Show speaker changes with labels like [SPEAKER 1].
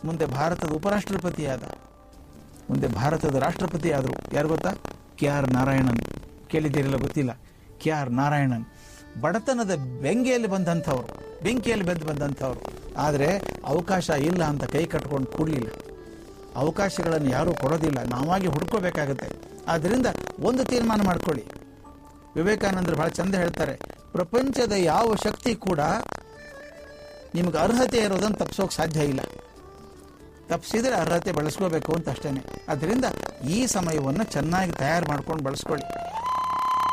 [SPEAKER 1] ಮುಂದೆ ಭಾರತದ ಉಪರಾಷ್ಟ್ರಪತಿ ಆದ ಮುಂದೆ ಭಾರತದ ರಾಷ್ಟ್ರಪತಿ ಆದರು ಯಾರು ಗೊತ್ತಾ ಕೆ ಆರ್ ನಾರಾಯಣನ್ ಕೇಳಿದ್ದೀರಲ್ಲ ಗೊತ್ತಿಲ್ಲ ಕೆ ಆರ್ ನಾರಾಯಣನ್ ಬಡತನದ ಬೆಂಕಿಯಲ್ಲಿ ಬಂದಂಥವ್ರು ಬೆಂಕಿಯಲ್ಲಿ ಬೆದ್ದು ಬಂದಂಥವ್ರು ಆದರೆ ಅವಕಾಶ ಇಲ್ಲ ಅಂತ ಕೈ ಕಟ್ಕೊಂಡು ಕೂಡಲಿಲ್ಲ ಅವಕಾಶಗಳನ್ನು ಯಾರೂ ಕೊಡೋದಿಲ್ಲ ನಾವಾಗಿ ಹುಡ್ಕೋಬೇಕಾಗತ್ತೆ ಆದ್ದರಿಂದ ಒಂದು ತೀರ್ಮಾನ ಮಾಡ್ಕೊಳ್ಳಿ ವಿವೇಕಾನಂದರು ಬಹಳ ಚಂದ ಹೇಳ್ತಾರೆ ಪ್ರಪಂಚದ ಯಾವ ಶಕ್ತಿ ಕೂಡ ನಿಮ್ಗೆ ಅರ್ಹತೆ ಇರೋದನ್ನು ತಪ್ಪಿಸೋಕೆ ಸಾಧ್ಯ ಇಲ್ಲ ತಪ್ಪಿಸಿದ್ರೆ ಅರ್ಹತೆ ಬಳಸ್ಕೋಬೇಕು ಅಂತ ಅಷ್ಟೇನೆ ಅದರಿಂದ ಈ ಸಮಯವನ್ನು ಚೆನ್ನಾಗಿ ತಯಾರು ಮಾಡ್ಕೊಂಡು ಬಳಸ್ಕೊಳ್ಳಿ